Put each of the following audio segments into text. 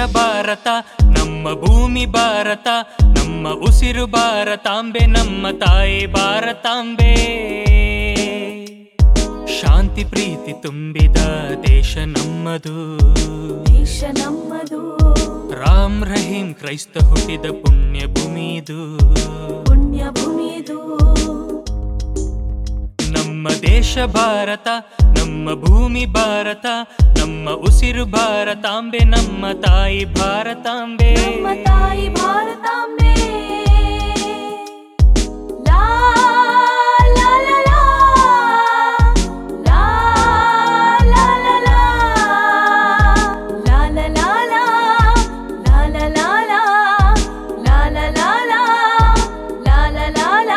ಭಾರತ ನಮ್ಮ ಭೂಮಿ ಭಾರತ ನಮ್ಮ ಉಸಿರು ಭಾರತಾಂಬೆ ನಮ್ಮ ತಾಯಿ ಭಾರತಾಂಬೆ ಶಾಂತಿ ಪ್ರೀತಿ ತುಂಬಿದ ದೇಶ ನಮ್ಮದು ದೇಶ ನಮ್ಮದು ರಾಮ್ ರಹೀಂ ಕ್ರೈಸ್ತ ಹುಟ್ಟಿದ ಪುಣ್ಯ ಭೂಮಿದು ಪುಣ್ಯ ಭೂಮಿದು ನಮ್ಮ ದೇಶ ಭಾರತ ನಮ್ಮ ಭೂಮಿ ಭಾರತ ನಮ್ಮ ಉಸಿರು ಭಾರತಾಂಬೆ ನಮ್ಮ ತಾಯಿ ಭಾರತಾಂಬೆ ನಮ್ಮ ತಾಯಿ ಭಾರತಾಂಬೆ ಲಾ ಲಾ ಲಾ ಲಾ. ಲಾ ಲಾ ಲಾ ಲಾ. ಲಾ ಲಾ ಲಾ ಲಾ. ಲಾ ಲಾ ಲಾ ಲಾ. ಲಾ ಲಾ ಲಾ ಲಾ. ಲಾ ಲಾ ಲಾ ಲಾ.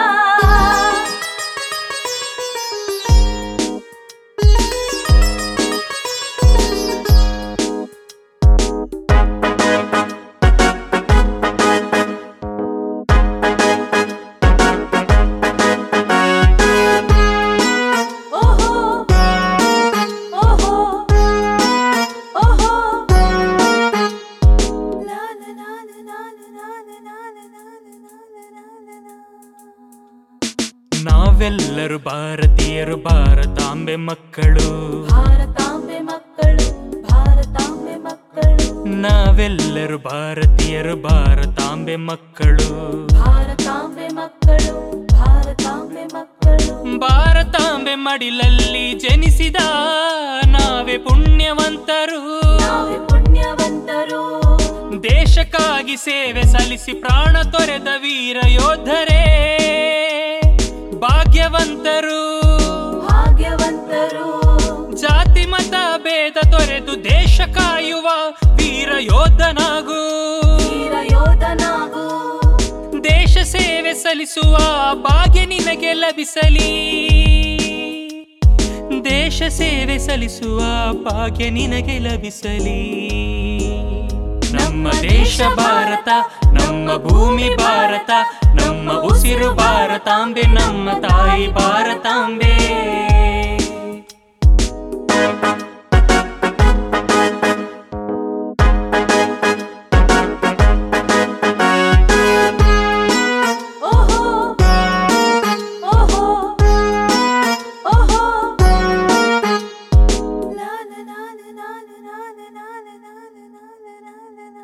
ಓಹೋ ಓಹೋ ಓಹೋ ಲಾ ಲಾ ಲಾ ಲಾ ಲಾ ಲಾ ಲಾ ಲಾ ಲಾ ಲಾ ನಾವೆಲ್ಲರೂ ಭಾರತೀಯರು ಭಾರತಾಂಬೆ ಮಕ್ಕಳು ಭಾರತಾಂಬೆ ಮಕ್ಕಳು ಭಾರತಾಂಬೆ ಮಕ್ಕಳು ನಾವೆಲ್ಲರೂ ಭಾರತೀಯರು ಭಾರತಾಂಬೆ ಮಕ್ಕಳು ಭಾರತಾಂಬೆ ಮಕ್ಕಳು ಭಾರತಾಂಬೆ ಮಕ್ಕಳು ಭಾರತಾಂಬೆ ಮಡಿಲಲ್ಲಿ ಜನಿಸಿದ ನಾವೇ ಪುಣ್ಯವಂತರು ನಾವೇ ಪುಣ್ಯವಂತರು ದೇಶಕ್ಕಾಗಿ ಸೇವೆ ಸಲ್ಲಿಸಿ ಪ್ರಾಣ ತೊರೆದ ವೀರ ಯೋಧರೇ ಭಾಗ್ಯವಂತರು ಭಾಗ್ಯವಂತರು ಜಾತಿ ಮತ ಭೇದ ತೊರೆದು ದೇಶ ಕಾಯುವ ವೀರ ಯೋಧನಾಗು ವೀರ ಯೋಧನಾಗು ದೇಶ ಸೇವೆ ಸಲ್ಲಿಸುವ ಭಾಗ್ಯ ನಿನಗೆ ಲಭಿಸಲಿ ದೇಶ ಸೇವೆ ಸಲ್ಲಿಸುವ ಭಾಗ್ಯ ನಿನಗೆ ಲಭಿಸಲಿ ನಮ್ಮ ದೇಶ ಭಾರತ ನಮ್ಮ ಭೂಮಿ ಭಾರತ ನಮ್ಮ ಉಸಿರು ಭಾರತಾಂಬೆ ನಮ್ಮ ತಾಯಿ ಭಾರತಾಂಬೆ ಓಹೋ ಓಹೋ ಓಹೋ ಲಾ ಲಾ ಲಾ ಲಾ ಲಾ ಲಾ ಲಾ ಲಾ ಲಾ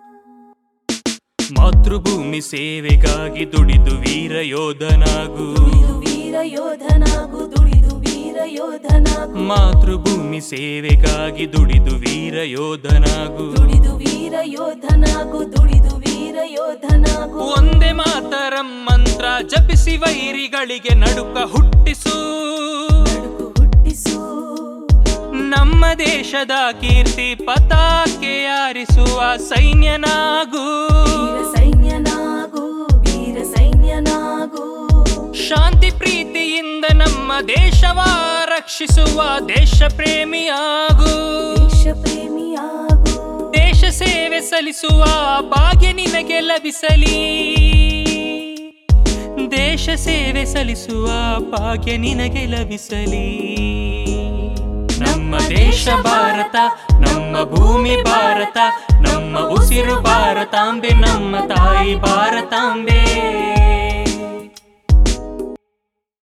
ಮಾತೃಭೂಮಿ ಸೇವೆಗಾಗಿ ದುಡಿದು ವೀರ ಯೋಧನಾಗು ದುಡಿದು ವೀರ ಯೋಧನಾಗು ದುಡಿದು ವೀರ ಯೋಧನಾಗು ಮಾತೃಭೂಮಿ ಸೇವೆಗಾಗಿ ದುಡಿದು ವೀರ ಯೋಧನಾಗು ದುಡಿದು ವೀರ ಯೋಧನಾಗು ದುಡಿದು ವೀರ ಯೋಧನಾಗು ಒಂದೇ ಮಾತರಂ ಮಂತ್ರ ಜಪಿಸಿ ವೈರಿಗಳಿಗೆ ನಡುಕ ಹುಟ್ಟಿಸು ನಡುಕು ಹುಟ್ಟಿಸು ನಮ್ಮ ದೇಶದ ಕೀರ್ತಿ ಪತಾಕೆ ಆರಿಸುವ ಸೈನ್ಯನಾಗು ವೀರ ಸೈನ್ಯನಾಗು ವೀರ ಸೈನ್ಯನಾಗು ಶಾಂತಿ ಪ್ರೀತಿಯಿಂದ ನಮ್ಮ ದೇಶವ ರಕ್ಷಿಸುವ ದೇಶ ಪ್ರೇಮಿಯಾಗು ದೇಶ ಪ್ರೇಮಿಯಾಗು ದೇಶ ಸೇವೆ ಸಲ್ಲಿಸುವ ಭಾಗ್ಯ ನಿನಗೆ ಲಭಿಸಲಿ ದೇಶ ಸೇವೆ ಸಲ್ಲಿಸುವ ಭಾಗ್ಯ ನಿನಗೆ ಲಭಿಸಲಿ ನಮ್ಮ ದೇಶ ಭಾರತ ನಮ್ಮ ಭೂಮಿ ಭಾರತ ನಮ್ಮ ಉಸಿರು ಭಾರತಾಂಬೆ ನಮ್ಮ ತಾಯಿ ಭಾರತಾಂಬೆ